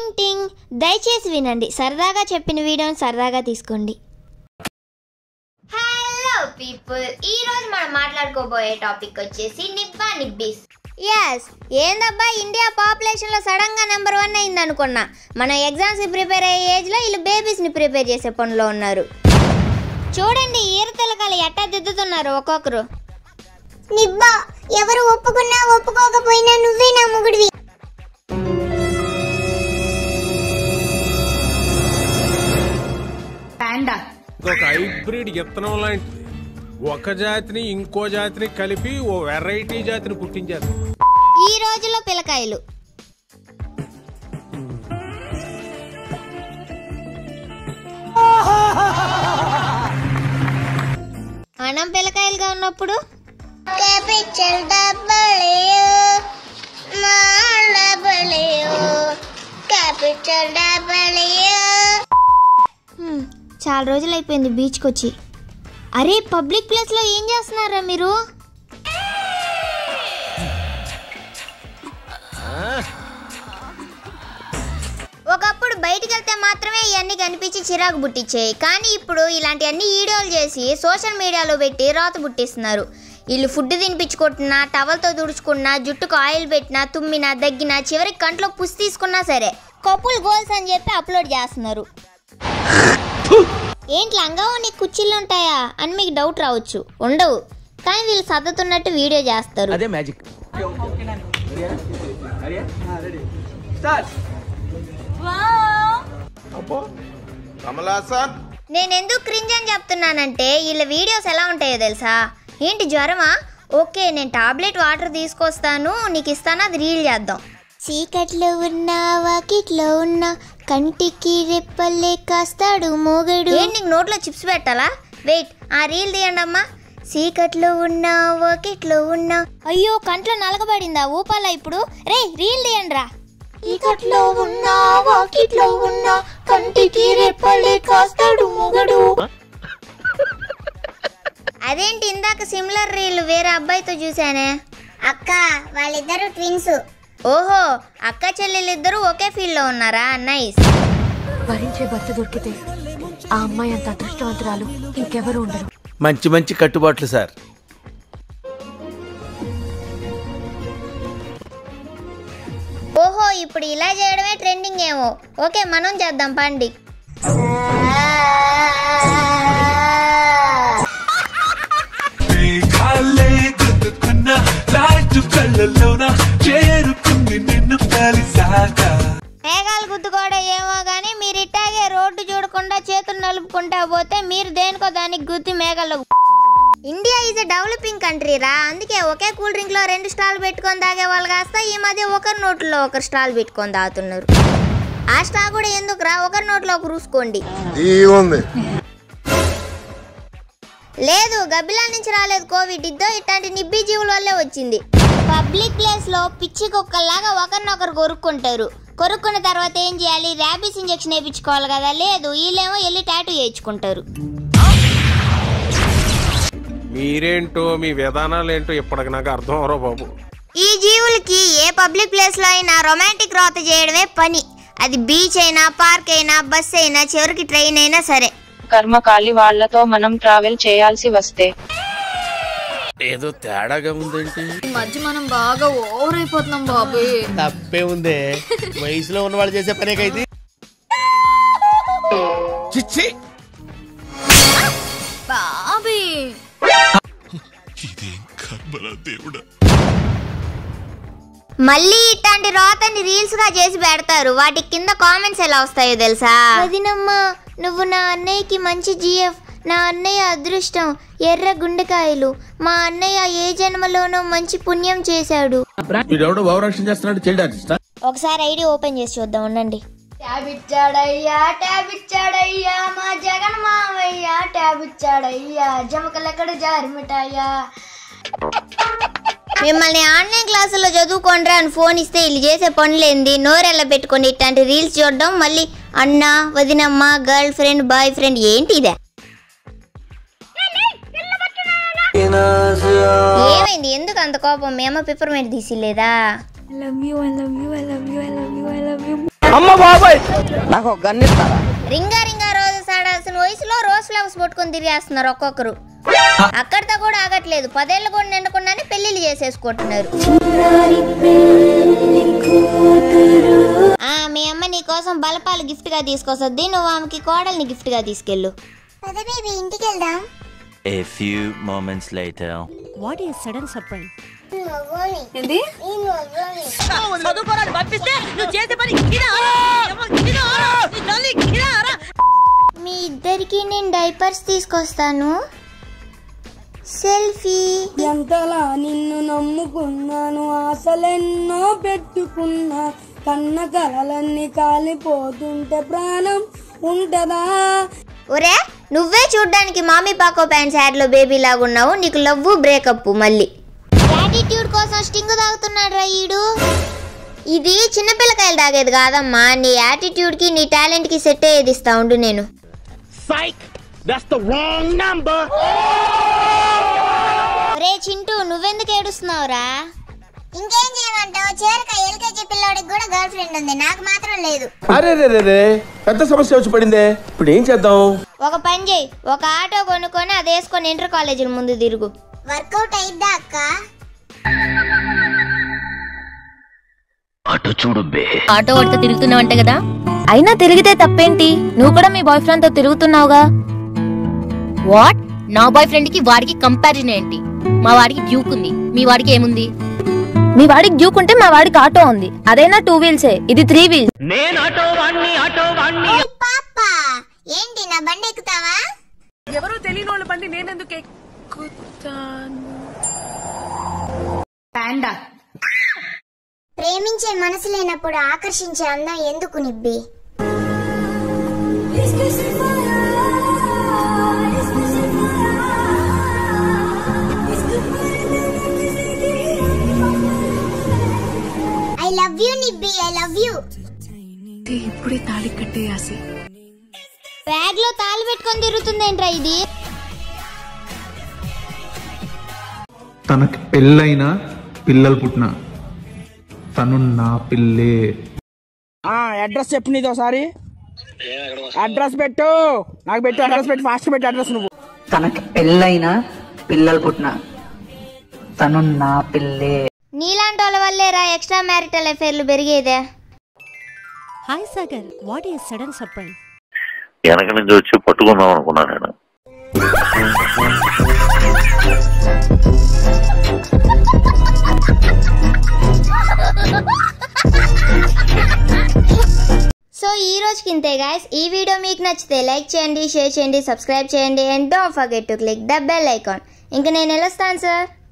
టింగ్ టింగ్ దయచేసి వినండి సరదాగా చెప్పిన వీడియోని సరదాగా తీసుకోండి హలో పీపుల్ ఈ రోజు మనం మాట్లాడుకోబోయే టాపిక్ వచ్చేసి నిబ్బా నిబ్బీస్ ఎస్ ఏందబ్బా ఇండియా పాపులేషన్ లో సడన్ గా నెంబర్ వన్ అయింది అనుకున్నా మనం ఎగ్జామ్స్ కి ప్రిపేర్ అయ్యే ఏజ్ లో వీళ్ళు బేబీస్ ని ప్రిపేర్ చేసే పనిలో ఉన్నారు చూడండి ఈరతలకాలు ఎట్టా దిద్దుతున్నారు ఒక్కొక్కరు నిబ్బా ఎవరు ఒప్పుకున్నా ఒప్పుకోకపోయినా నువ్వే నా మొగుడివి ఒక హైబ్రిడ్ విత్తనం లాంటిది ఒక జాతిని ఇంకో జాతిని కలిపి ఓ వెరైటీ జాతిని పుట్టించారు ఈ రోజుల్లో పిల్లకాయలు మనం పిల్లకాయలుగా ఉన్నప్పుడు capital W small W capital W hmm, చాలా రోజులు అయిపోయింది బీచ్కి వచ్చి అరే పబ్లిక్ ప్లేస్లో ఏం చేస్తున్నారా మీరు ఒకప్పుడు బయటికి వెళ్తే మాత్రమే ఇవన్నీ కనిపించి చిరాకు పుట్టించాయి కానీ ఇప్పుడు ఇలాంటి అన్ని వీడియోలు చేసి సోషల్ మీడియాలో పెట్టి రాత పుట్టిస్తున్నారు వీళ్ళు ఫుడ్ తినిపించుకుంటున్నా టవల్తో తుడుచుకున్నా జుట్టుకు ఆయిల్ పెట్టినా తుమ్మినా దగ్గినా చివరికి కంట్లో పుసి తీసుకున్నా సరే కపుల్ గోల్స్ అని చెప్పి అప్లోడ్ చేస్తున్నారు ఏంటి లంగా నీకు కుర్చీలు ఉంటాయా అని మీకు డౌట్ రావచ్చు ఉండవు కానీ వీళ్ళు సర్దుతున్నట్టు వీడియో చేస్తారు అదే మ్యాజిక్ కమలాసన్ నేను ఎందుకు క్రింజ్ అని చెప్తున్నానంటే వీళ్ళ వీడియోస్ ఎలా ఉంటాయో తెలుసా ఏంటి జ్వరమా ఓకే నేను టాబ్లెట్ వాటర్ తీసుకొస్తాను నీకు ఇస్తాను అది రీల్ చేద్దాం చీకట్లో ఉన్నా వాకిట్లో ఉన్నా కంటికి రెప్పలే కాస్తాడు మోగడు ఏంటి నీకు నోట్లో చిప్స్ పెట్టాలా వెయిట్ ఆ రీల్ తీయండి అమ్మా చీకట్లో ఉన్నా వాకిట్లో ఉన్నా అయ్యో కంట్లో నలగబడిందా ఊపాలా ఇప్పుడు రే రీల్ తీయండి రా చీకట్లో ఉన్నా వాకిట్లో ఉన్నా కంటికి రెప్పలే కాస్తాడు మొగడు అదేంటి ఇందాక సిమిలర్ రీల్ వేరే అబ్బాయితో చూసానే అక్క వాళ్ళిద్దరు ట్విన్స్ ఓహో అక్క చెల్లెలిద్దరూ ఒకే ఫీల్డ్ లో ఉన్నారా నైస్ భరించే భర్త దొరికితే ఆ అమ్మాయి అంత అదృష్టవంతురాలు ఇంకెవరు ఉండరు మంచి మంచి కట్టుబాట్లు సార్ ఓహో ఇప్పుడు ఇలా చేయడమే ట్రెండింగ్ ఏమో ఓకే మనం చేద్దాం పండి మేఘాలే గుద్దుకున్న లైట్ కళ్ళలోన చేరుకుంది నిన్ను కలిసాక మేఘాలు గుద్దుకోవడం ఏమో కానీ మీరు ఇట్టాగే రోడ్డు చూడకుండా చేతులు నలుపుకుంటా పోతే మీరు దేనికో దానికి గుద్ది మేఘాల్లో India is a developing country రా అందుకే ఒకే కూల్ డ్రింక్ లో రెండు స్టాల్ పెట్టుకొని తాగే వాళ్ళు కాస్త ఈ మధ్య ఒకరి నోట్లో ఒకరు స్టాల్ పెట్టుకొని తాగుతున్నారు ఆ స్టా కూడా ఎందుకు రా ఒకరి నోట్లో ఒకరు రూసుకోండి ఉంది లేదు గబ్బిలా నుంచి రాలేదు కోవిడ్ ఇద్దో ఇట్లాంటి నిబ్బి జీవుల వల్లే వచ్చింది పబ్లిక్ ప్లేస్ లో పిచ్చి కుక్కల్లాగా ఒకరినొకరు కొరుక్కుంటారు కొరుక్కున్న తర్వాత ఏం చేయాలి ర్యాబీస్ ఇంజెక్షన్ వేయించుకోవాలి కదా లేదు వీళ్ళేమో వెళ్ళి టాటూ వేయించుకుంటారు మీరేంటో మీ విధానాలు ఏంటో ఇప్పటికి నాకు అర్థం అవరో బాబు ఈ జీవులకి ఏ పబ్లిక్ ప్లేస్ లో అయినా రొమాంటిక్ రాత చేయడమే పని అది బీచ్ అయినా పార్క్ అయినా బస్ అయినా చివరికి ట్రైన్ అయినా సరే కర్మకాలి వాళ్లతో మనం ట్రావెల్ చేయాల్సి వస్తే ఏదో తేడాగా ఉందేంటి ఈ మధ్య మనం బాగా ఓవర్ అయిపోతున్నాం బాబు తప్పే ఉందే వయసులో ఉన్న వాళ్ళు చేసే పనే కైతే చిచ్చి బాబీ ఇదేం కర్మరా దేవుడా మళ్ళీ ఇట్లాంటి రాతని రీల్స్ గా చేసి పెడతారు వాటి కింద కామెంట్స్ ఎలా వస్తాయో తెలుసా వదినమ్మా నువ్వు నా అన్నయ్యకి మంచి జిఎఫ్ నా అన్నయ్య అదృష్టం ఎర్ర గుండెకాయలు మా అన్నయ్య ఏ జన్మలోనో మంచి పుణ్యం చేశాడు వీడెవడో భావరక్షణ చేస్తున్నాడు చైల్డ్ ఆర్టిస్ట్ ఒకసారి ఐడి ఓపెన్ చేసి చూద్దాం ఉండండి ట్యాబ్ ఇచ్చాడయ్యా ట్యాబ్ ఇచ్చాడయ్యా మా జగన్ మావయ్య ట్యాబ్ ఇచ్చాడయ్యా జమకలెక్కడ జారి మిఠాయా మిమ్మల్ని ఆన్లైన్ క్లాసుల్లో చదువుకోండి అని ఫోన్ ఇస్తే వీళ్ళు చేసే పనులేంది నోరెల్ల పెట్టుకొని ఇట్లాంటి రీల్స్ చూడడం మళ్ళీ అన్న వదినమ్మ గర్ల్ ఫ్రెండ్ బాయ్ ఫ్రెండ్ ఏంటి ఇదే ఏమైంది ఎందుకు అంత కోపం మేమ పిప్పర్మెంట్ తీసిలేదా రింగా రింగా రోజెస్ ఆడాల్సిన వయసులో రోజ్ ఫ్లవర్స్ పట్టుకొని తిరిగేస్తున్నారు ఒక్కొక్కరు అక్కడితో కూడా ఆగట్లేదు పదేళ్ళు కూడా నిండకుండానే పెళ్లిళ్ళు చేసేసుకుంటున్నారు ఆ, మీ అమ్మ నీ కోసం బలపాలు గిఫ్ట్ గా తీసుకొస్తుంది నువ్వు ఆమెకి కోడల్ని గిఫ్ట్ గా తీసుకెళ్ళు పద బేబీ ఇంటికి వెళ్దాం A few moments later. What is sudden surprise నేను అవ్వాలి. ఏంది నేను అవ్వాలి. చదువుకోరాని పంపిస్తే నువ్వు చేసే పని ఇదా ఇదా ఇదా మీ ఇద్దరికి నేను డైపర్స్ తీసుకొస్తాను సెల్ఫీ ఎంతలా నిన్ను నమ్ముకున్నాను ఆశలెన్నో పెట్టుకున్నా కన్న కలలన్నీ కాలిపోతుంటే ప్రాణం ఉంటదా ఒరే నువ్వే చూడ్డానికి మామీ పాకో ప్యాంట్స్ యాడ్లో బేబీ లాగా ఉన్నావు నీకు లవ్వు బ్రేకప్ మళ్ళీ యాటిట్యూడ్ కోసం స్టింగ్ తాగుతున్నాడు రా ఈడు ఇది చిన్నపిల్లకాయలు తాగేది కాదమ్మా నీ యాటిట్యూడ్కి నీ టాలెంట్కి సెట్ అయ్యేది ఇస్తా ఉండు నేను రే చింటూ నువ్వెందుకు ఏడుస్తున్నావురా ఇంకేం చేయమంటావు చేరక ఎల్కేజీ పిల్లోడికి కూడా గర్ల్ ఫ్రెండ్ ఉంది నాకు మాత్రం లేదు అరే రే రే రే పెద్ద సమస్య వచ్చి పడిందే ఇప్పుడు ఏం చేద్దాం ఒక పని చేయి ఒక ఆటో కొనుక్కొని అది వేసుకొని ఇంటర్ కాలేజీల ముందు తిరుగు వర్కౌట్ అయిద్దా అక్క ఆటో వాడితో తిరుగుతున్నావంట కదా అయినా తిరిగితే తప్పేంటి నువ్వు కూడా మీ బాయ్ ఫ్రెండ్ తో తిరుగుతున్నావుగా వాట్ నా బాయ్ ఫ్రెండ్ కి వాడికి కంపారిజన్ ఏంటి మా వాడికి డ్యూక్ ఉంది మీ వాడికి ఏముంది మీ వాడికి డ్యూక్ ఉంటే మా వాడికి ఆటో ఉంది అదైనా టూ వీల్సే ఇది త్రీ వీల్స్ ఓయ్ పాప ఏంటి నా బండి ఎక్కుతావా ఎవరు తెలియని వాళ్ళ బండి నేనెందుకు ఎక్కుతాను పాండా ప్రేమించే మనసు లేనప్పుడు ఆకర్షించే అందం ఎందుకు నిబ్బి ఐ లవ్ యూ నిబ్బి ఐ లవ్ యూ ఇప్పుడే తాళి కట్టేయాసి బ్యాగ్ లో తాళి పెట్టుకొని తిరుగుతుందేంట్రా ఇది తనకి పెళ్ళైనా పిల్లలు పుట్టిన తను నా పిల్లే అడ్రస్ చెప్పు నీది ఒకసారి అడ్రస్ పెట్టు నాకు పెట్టు అడ్రస్ పెట్టు ఫాస్ట్ పెట్టు అడ్రస్ నువ్వు తనకి పెళ్ళైనా పిల్లలు పుట్టిన తను నా పిల్లే నీలాంటి వాళ్ళ వల్లేరా ఎక్స్ట్రా మ్యారిటల్ అఫైర్లు పెరిగేదే hi Sagar what is sudden surprise వెనక నుంచి వచ్చి పట్టుకుందాం అనుకున్నా నేను సో ఈ రోజుకి ఇంతే గాయస్ ఈ వీడియో మీకు నచ్చితే లైక్ చేయండి షేర్ చేయండి సబ్స్క్రైబ్ చేయండి and don't forget to click the bell icon ఇంకా నేను వెళ్ళొస్తాను సార్